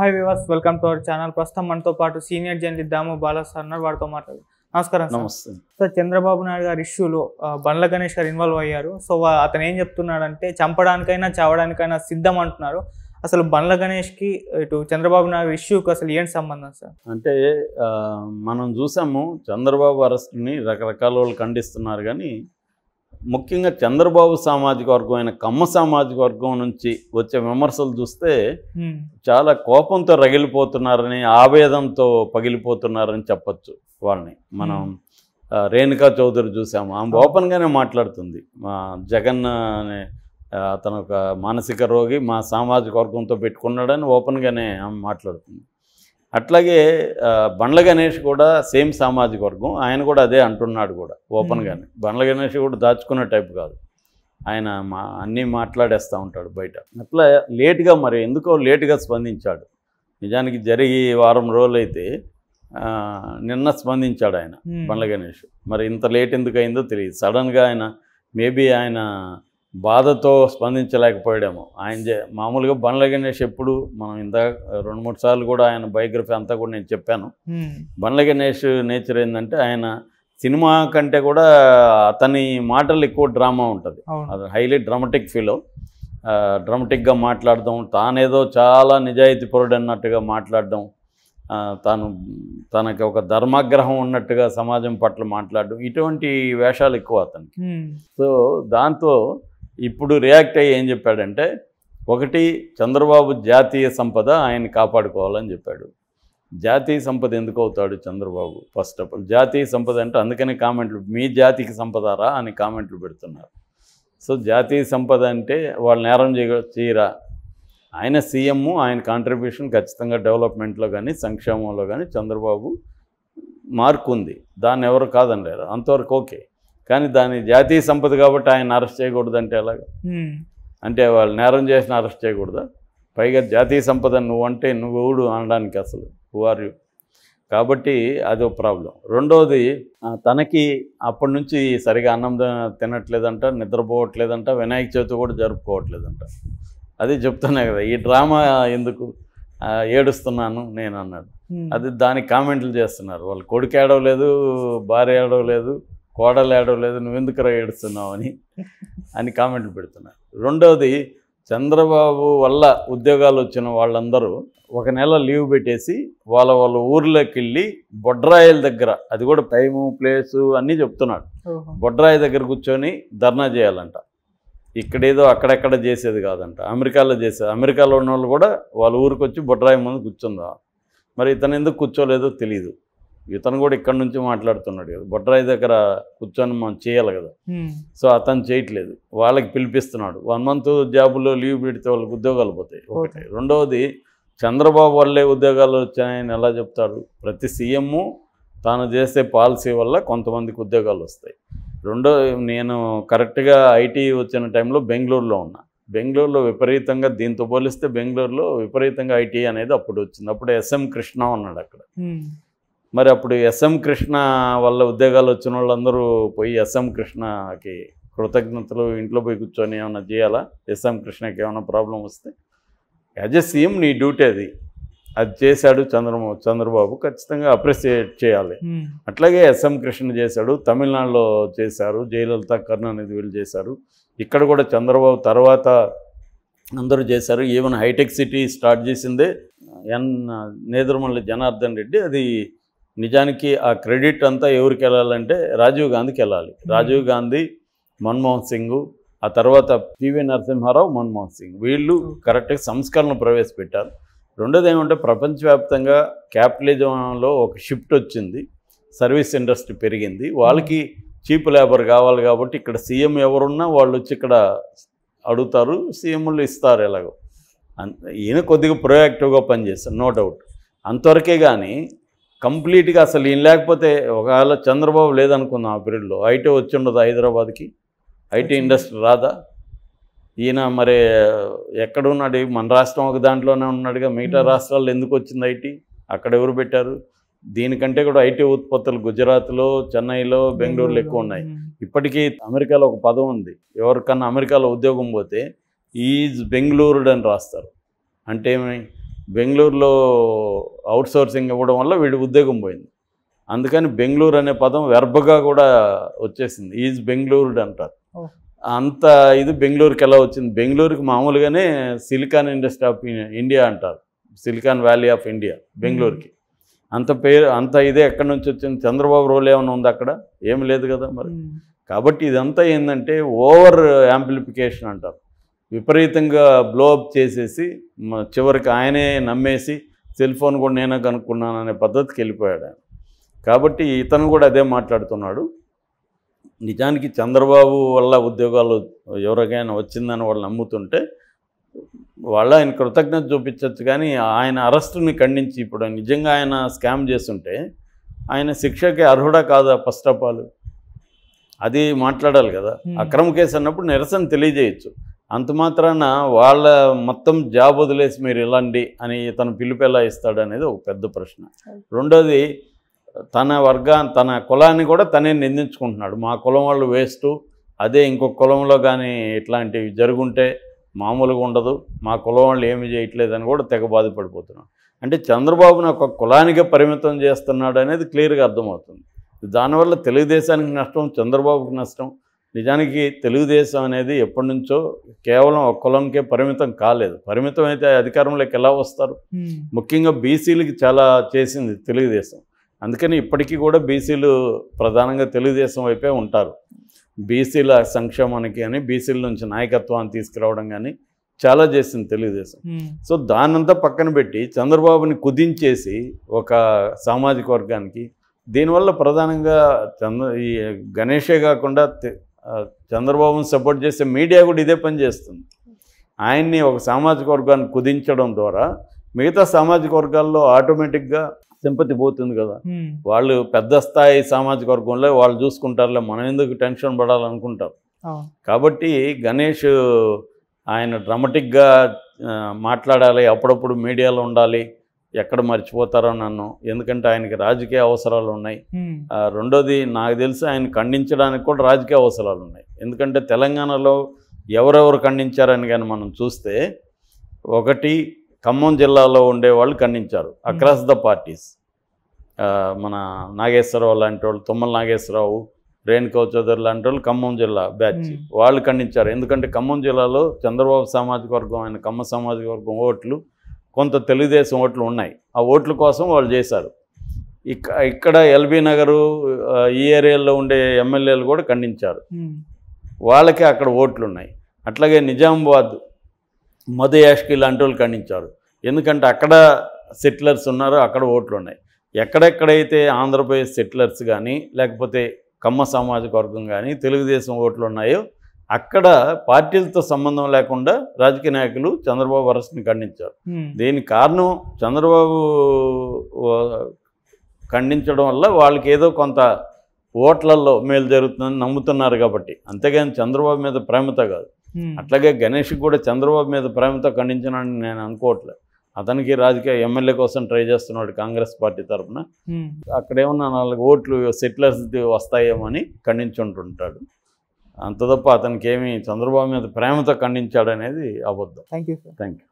Hi వివాస్ welcome to our channel ప్రస్తుతం మనతో పాటు senior journalist Damu Bala sir ఉన్నారు వారితో మాట్లాడు నమస్కారం సార్ నమస్తే సార్ చంద్రబాబు నాయుడు గారి ఇష్యూలో ఆ, బండ్ల గణేష్ గారు ఇన్వాల్వ్ అయ్యారు సో వా- అతను ఏం చెప్తున్నాడంటే చంపడానికైనా చావడానికైనా సిద్ధం అంటున్నారు అసలు బండ్ల గణేష్కి ఇటు చంద్రబాబు నాయుడు ఇష్యూకి అసలు ఏంటి సంబంధం సార్ అంటే ఆ, మనం చూసాము చంద్రబాబు అరెస్ట్ని రకరకాల వాళ్ళు ఖండిస్తున్నారు కానీ ముఖ్యంగా చంద్రబాబు సామాజిక వర్గం అయిన కమ్మ సామాజిక వర్గం నుంచి వచ్చే విమర్శలు చూస్తే హ్మ్. చాలా కోపంతో రగిలిపోతున్నారని ఆవేదంతో పగిలిపోతున్నారని చెప్పొచ్చు వాళ్ళని మనం ఆ, రేణుకా చౌదరి చూసాము ఆమె ఓపెన్గానే మాట్లాడుతుంది మా జగన్ అనే ఆ, అతను ఒక మానసిక రోగి మా సామాజిక వర్గంతో పెట్టుకున్నాడని ఓపెన్గానే ఆమె మాట్లాడుతుంది అట్లాగే ఆ, బండ్ల గణేష్ కూడా సేమ్ సామాజిక వర్గం ఆయన కూడా అదే అంటున్నాడు కూడా ఓపెన్గానే బండ్ల గణేష్ కూడా దాచుకునే టైప్ కాదు ఆయన మా అన్నీ మాట్లాడేస్తూ ఉంటాడు బయట అట్లా లేటుగా మరి ఎందుకో లేటుగా స్పందించాడు నిజానికి జరిగి వారం రోజులైతే ఆ, నిన్న స్పందించాడు ఆయన హ్మ్. బండ్ల గణేష్ మరి ఇంత లేట్ ఎందుకు అయిందో తెలియదు సడన్గా ఆయన మేబీ ఆయన బాధతో స్పందించలేకపోయాడేమో ఆయన చే- మామూలుగా బండ్ల గణేష్ ఎప్పుడు మనం ఇంత రెండు మూడు సార్లు కూడా ఆయన బయోగ్రఫీ అంతా కూడా నేను చెప్పాను హ్మ్. బండ్ల గణేష్ నేచర్ ఏంటంటే ఆయన సినిమా కంటే కూడా అతని మాటలు ఎక్కువ డ్రామా ఉంటుంది అవును అది హైలీ డ్రామటిక్ ఫీల్ డ్రామటిక్గా మాట్లాడడం తానేదో చాలా నిజాయితీ పరుడు అన్నట్టుగా మాట్లాడడం ఆ, తాను తనకి ఒక ధర్మాగ్రహం ఉన్నట్టుగా సమాజం పట్ల మాట్లాడడం ఇటువంటి వేషాలు ఎక్కువ అతనికి హ్మ్. సో దాంతో ఇప్పుడు రియాక్ట్ అయ్యి ఏం చెప్పాడంటే ఒకటి చంద్రబాబు జాతీయ సంపద ఆయన కాపాడుకోవాలని చెప్పాడు జాతీయ సంపద ఎందుకు అవుతాడు చంద్రబాబు ఫస్ట్ ఆఫ్ ఆల్ జాతీయ సంపద అంటే అందుకని కామెంట్లు మీ జాతికి సంపదారా అని కామెంట్లు పెడుతున్నారు సో జాతీయ సంపద అంటే వాళ్ళు నేరం చేయ చేయరా ఆయన సీఎం ఆయన కాంట్రిబ్యూషన్ ఖచ్చితంగా డెవలప్మెంట్లో కానీ సంక్షేమంలో కానీ చంద్రబాబు మార్కు ఉంది దాన్ని ఎవరు కాదనలేరు అంతవరకు ఓకే కానీ దాని జాతీయ సంపద కాబట్టి ఆయన అరెస్ట్ చేయకూడదు అంటే ఎలాగ హ్మ్. అంటే వాళ్ళు నేరం చేసిన అరెస్ట్ చేయకూడదా పైగా జాతీయ సంపద నువ్వు అంటే నువ్వు ఎవడు అనడానికి అసలు హు ఆర్ యూ కాబట్టి అది ఒక ప్రాబ్లం రెండవది ఆ, తనకి అప్పటి నుంచి సరిగా అన్నం ద- తినట్లేదంట నిద్రపోవట్లేదంట వినాయక చవితి కూడా జరుపుకోవట్లేదంట అది చెప్తున్నా కదా ఈ డ్రామా ఎందుకు ఆ, ఏడుస్తున్నాను నేను అన్నాడు హ్మ్. అది దానికి కామెంట్లు చేస్తున్నారు వాళ్ళు కొడుకు ఏడవలేదు భార్య ఏడవలేదు కోడలు ఏడవలేదు నువ్వెందుకురా ఏడుస్తున్నావు అని అని కామెంట్లు పెడుతున్నారు రెండవది చంద్రబాబు వల్ల ఉద్యోగాలు వచ్చిన వాళ్ళందరూ ఒక నెల లీవ్ పెట్టేసి వాళ్ళ వాళ్ళ ఊర్లోకి వెళ్ళి బొడ్రాయిల దగ్గర అది కూడా టైము ప్లేసు అన్నీ చెప్తున్నాడు ఓహో. బొడ్రాయి దగ్గర కూర్చొని ధర్నా చేయాలంట ఇక్కడేదో అక్కడెక్కడ చేసేది కాదంట అమెరికాలో చేసేది అమెరికాలో ఉన్న వాళ్ళు కూడా వాళ్ళ ఊరికి వచ్చి బొడ్రాయి ముందు కూర్చుందా మరి ఇతను ఎందుకు కూర్చోలేదో తెలియదు ఇతను కూడా ఇక్కడ నుంచి మాట్లాడుతున్నాడు కదా బొడ్రాయి దగ్గర కూర్చొని మనం చేయాలి కదా హ్మ్. సో అతను చేయట్లేదు వాళ్ళకి పిలిపిస్తున్నాడు వన్ మంత్ జాబులో లీవ్ పెడితే వాళ్ళకి ఉద్యోగాలు పోతాయి ఒకటి Okay. రెండవది చంద్రబాబు వల్లే ఉద్యోగాలు వచ్చాయని ఎలా చెప్తాడు ప్రతి సీఎం తాను చేసే పాలసీ వల్ల కొంతమందికి ఉద్యోగాలు వస్తాయి రెండో నేను కరెక్ట్గా ఐటీ వచ్చిన టైంలో బెంగళూరులో ఉన్నా బెంగళూరులో విపరీతంగా దీంతో పోలిస్తే బెంగళూరులో విపరీతంగా ఐటీ అనేది అప్పుడు వచ్చింది అప్పుడు ఎస్ఎం కృష్ణ ఉన్నాడు అక్కడ హ్మ్. మరి అప్పుడు ఎస్ఎం కృష్ణ వల్ల ఉద్యోగాలు వచ్చిన వాళ్ళందరూ పోయి ఎస్ఎం కృష్ణకి కృతజ్ఞతలు ఇంట్లో పోయి కూర్చొని ఏమైనా చేయాలా ఎస్ఎం కృష్ణకి ఏమైనా ప్రాబ్లం వస్తే యాజ్ ఎ సీఎం నీ డ్యూటీ అది అది చేశాడు చంద్రబాబు చంద్రబాబు ఖచ్చితంగా అప్రిసియేట్ చేయాలి హ్మ్. అట్లాగే ఎస్ఎం కృష్ణ చేశాడు తమిళనాడులో చేశారు జయలలిత కరుణానిధి వీళ్ళు చేశారు ఇక్కడ కూడా చంద్రబాబు తర్వాత అందరూ చేశారు ఈవెన్ హైటెక్ సిటీ స్టార్ట్ చేసిందే ఎన్ నేదురుమల్లి జనార్దన్ రెడ్డి అది నిజానికి ఆ క్రెడిట్ అంతా ఎవరికి వెళ్ళాలంటే రాజీవ్ గాంధీకి వెళ్ళాలి రాజీవ్ గాంధీ మన్మోహన్ సింగ్ ఆ తర్వాత పివి నరసింహారావు మన్మోహన్ సింగ్ వీళ్ళు కరెక్ట్గా సంస్కరణలు ప్రవేశపెట్టారు రెండోది ఏమంటే ప్రపంచవ్యాప్తంగా క్యాపిటలిజంలో ఒక షిఫ్ట్ వచ్చింది సర్వీస్ ఇండస్ట్రీ పెరిగింది వాళ్ళకి చీప్ లేబర్ కావాలి కాబట్టి ఇక్కడ సీఎం ఎవరున్నా వాళ్ళు వచ్చి ఇక్కడ అడుగుతారు సీఎంలు ఇస్తారు ఎలాగో అన్- ఈయన కొద్దిగా ప్రొయాక్టివ్గా పనిచేస్తారు నో డౌట్ అంతవరకే కానీ కంప్లీట్గా అసలు ఈయన లేకపోతే ఒకవేళ చంద్రబాబు లేదనుకుందాం ఆ పీరియడ్లో ఐటీ వచ్చి ఉండదు హైదరాబాద్కి ఐటీ ఇండస్ట్రీ రాదా ఈయన మరి ఎక్కడున్నాడు మన రాష్ట్రం ఒక దాంట్లోనే ఉన్నాడుగా మిగతా Hmm. రాష్ట్రాల్లో ఎందుకు వచ్చింది ఐటీ అక్కడ ఎవరు పెట్టారు దీనికంటే కూడా ఐటీ ఉత్పత్తులు గుజరాత్లో చెన్నైలో బెంగళూరులో ఎక్కువ ఉన్నాయి హ్మ్. ఇప్పటికీ అమెరికాలో ఒక పదం ఉంది ఎవరికన్నా అమెరికాలో ఉద్యోగం పోతే ఈజ్ బెంగళూరుడు అని రాస్తారు అంటే ఏమి బెంగళూరులో అవుట్సోర్సింగ్ ఇవ్వడం వల్ల వీడి ఉద్యోగం పోయింది అందుకని బెంగళూరు అనే పదం వెర్బగా కూడా వచ్చేసింది ఈజ్ బెంగళూరు అంటారు Oh. అంత ఇది బెంగళూరుకి ఎలా వచ్చింది బెంగళూరుకి మామూలుగానే సిలికాన్ ఇండస్ట్రీ ఆఫ్ ఇండియా అంటారు సిలికాన్ వ్యాలీ ఆఫ్ ఇండియా బెంగళూరుకి అంత పేరు అంత ఇదే ఎక్కడి నుంచి వచ్చింది చంద్రబాబు రోల్ ఏమైనా ఉంది అక్కడ ఏమి లేదు కదా మరి ఉమ్. కాబట్టి ఇదంతా ఏంటంటే ఓవర్ యాంప్లిఫికేషన్ అంటారు విపరీతంగా బ్లోఅప్ చేసేసి మ- చివరికి ఆయనే నమ్మేసి సెల్ ఫోన్ కూడా నేనే కనుక్కున్నాను అనే పద్ధతికి వెళ్ళిపోయాడు ఆయన కాబట్టి ఇతను కూడా అదే మాట్లాడుతున్నాడు నిజానికి చంద్రబాబు వల్ల ఉద్యోగాలు ఎవరికైనా వచ్చిందని వాళ్ళు నమ్ముతుంటే వాళ్ళు ఆయన కృతజ్ఞత చూపించవచ్చు కానీ ఆయన అరెస్టుని ఖండించి ఇప్పుడు నిజంగా ఆయన స్కామ్ చేస్తుంటే ఆయన శిక్షకి అర్హుడా కాదా ఫస్ట్ ఆఫ్ ఆల్ అది మాట్లాడాలి కదా Hmm. అక్రమ కేసు అన్నప్పుడు నిరసన తెలియజేయచ్చు అంత మాత్రాన వాళ్ళ మొత్తం జాబ్ వదిలేసి మీరు ఇలాంటి అని తన పిలుపు ఎలా ఇస్తాడు అనేది ఒక పెద్ద ప్రశ్న రెండోది తన వర్గా తన కులాన్ని కూడా తనే నిందించుకుంటున్నాడు మా కులం వాళ్ళు వేస్ట్ అదే ఇంకొక కులంలో కానీ ఇట్లాంటివి జరుగుంటే మామూలుగా ఉండదు మా కులం వాళ్ళు ఏమి చేయట్లేదని కూడా తెగ బాధపడిపోతున్నాడు అంటే చంద్రబాబుని ఒక కులానికే పరిమితం చేస్తున్నాడు అనేది క్లియర్గా అర్థమవుతుంది దానివల్ల తెలుగుదేశానికి నష్టం చంద్రబాబుకి నష్టం నిజానికి తెలుగుదేశం అనేది ఎప్పటి నుంచో కేవలం ఒక కులంకే పరిమితం కాలేదు పరిమితం అయితే అధికారంలోకి ఎలా వస్తారు ఉమ్. ముఖ్యంగా బీసీలకి చాలా చేసింది తెలుగుదేశం అందుకని ఇప్పటికీ కూడా బీసీలు ప్రధానంగా తెలుగుదేశం వైపే ఉంటారు బీసీల సంక్షేమానికి కానీ బీసీల నుంచి నాయకత్వాన్ని తీసుకురావడం కానీ చాలా చేసింది తెలుగుదేశం ఉమ్. సో దానంతా పక్కన పెట్టి చంద్రబాబుని కుదించేసి ఒక సామాజిక వర్గానికి దీనివల్ల ప్రధానంగా చంద్ర ఈ గణేషే కాకుండా తె- ఆ, చంద్రబాబుని సపోర్ట్ చేసే మీడియా కూడా ఇదే పని చేస్తుంది ఆయన్ని ఒక సామాజిక వర్గాన్ని కుదించడం ద్వారా మిగతా సామాజిక వర్గాల్లో ఆటోమేటిక్గా సింపతి పోతుంది కదా ఉమ్. వాళ్ళు పెద్ద స్థాయి సామాజిక వర్గంలో వాళ్ళు చూసుకుంటారులే మనం ఎందుకు టెన్షన్ పడాలనుకుంటారు అవును కాబట్టి గణేష్ ఆయన డ్రమటిక్గా ఆ, మాట్లాడాలి అప్పుడప్పుడు మీడియాలో ఉండాలి ఎక్కడ మర్చిపోతారో నన్ను ఎందుకంటే ఆయనకి రాజకీయ అవసరాలు ఉన్నాయి ఉమ్. ఆ, రెండోది నాకు తెలిసి ఆయన ఖండించడానికి కూడా రాజకీయ అవసరాలు ఉన్నాయి ఎందుకంటే తెలంగాణలో ఎవరెవరు ఖండించారని కానీ మనం చూస్తే ఒకటి ఖమ్మం జిల్లాలో ఉండే వాళ్ళు ఖండించారు అక్రాస్ ద పార్టీస్ మన నాగేశ్వరరావు లాంటి వాళ్ళు తుమ్మల నాగేశ్వరరావు రేణుకో చౌదరి లాంటి వాళ్ళు ఖమ్మం జిల్లా బ్యాచ్ Hmm. వాళ్ళు ఖండించారు ఎందుకంటే ఖమ్మం జిల్లాలో చంద్రబాబు సామాజిక వర్గం ఆయన కమ్మ సామాజిక వర్గం ఓట్లు కొంత తెలుగుదేశం ఓట్లు ఉన్నాయి ఆ ఓట్ల కోసం వాళ్ళు చేశారు ఇక్క ఇక్కడ ఎల్బీ నగరు ఆ, ఈ ఏరియాలో ఉండే ఎమ్మెల్యేలు కూడా ఖండించారు ఉమ్. వాళ్ళకి అక్కడ ఓట్లు ఉన్నాయి అట్లాగే నిజామాబాద్ మధు యాష్కి లాంటి వాళ్ళు ఖండించారు ఎందుకంటే అక్కడ సెటిలర్స్ ఉన్నారు అక్కడ ఓట్లు ఉన్నాయి ఎక్కడెక్కడైతే ఆంధ్రప్రదేశ్ సెటిలర్స్ కానీ లేకపోతే కమ్మ సామాజిక వర్గం కానీ తెలుగుదేశం ఓట్లు ఉన్నాయో అక్కడ పార్టీలతో సంబంధం లేకుండా రాజకీయ నాయకులు చంద్రబాబు అరెస్ట్ని ఖండించారు ఉమ్. దీనికి కారణం చంద్రబాబు ఆ, ఖండించడం వల్ల వాళ్ళకి ఏదో కొంత ఓట్లల్లో మేలు జరుగుతుందని నమ్ముతున్నారు కాబట్టి అంతేగాని చంద్రబాబు మీద ప్రేమతో కాదు ఉమ్. అట్లాగే గణేష్ కూడా చంద్రబాబు మీద ప్రేమతో ఖండించనని నేను అనుకోవట్లేదు అతనికి రాజకీయ ఎమ్మెల్యే కోసం ట్రై చేస్తున్నాడు కాంగ్రెస్ పార్టీ తరఫున ఉమ్. అక్కడ ఏమన్నా నాలుగు ఓట్లు సెటిలర్స్ వస్తాయేమో అని ఖండించుంటుంటాడు అంత తప్ప అతనికి ఏమి చంద్రబాబు మీద ప్రేమతో ఖండించాడనేది అబద్ధం thank you sir thank you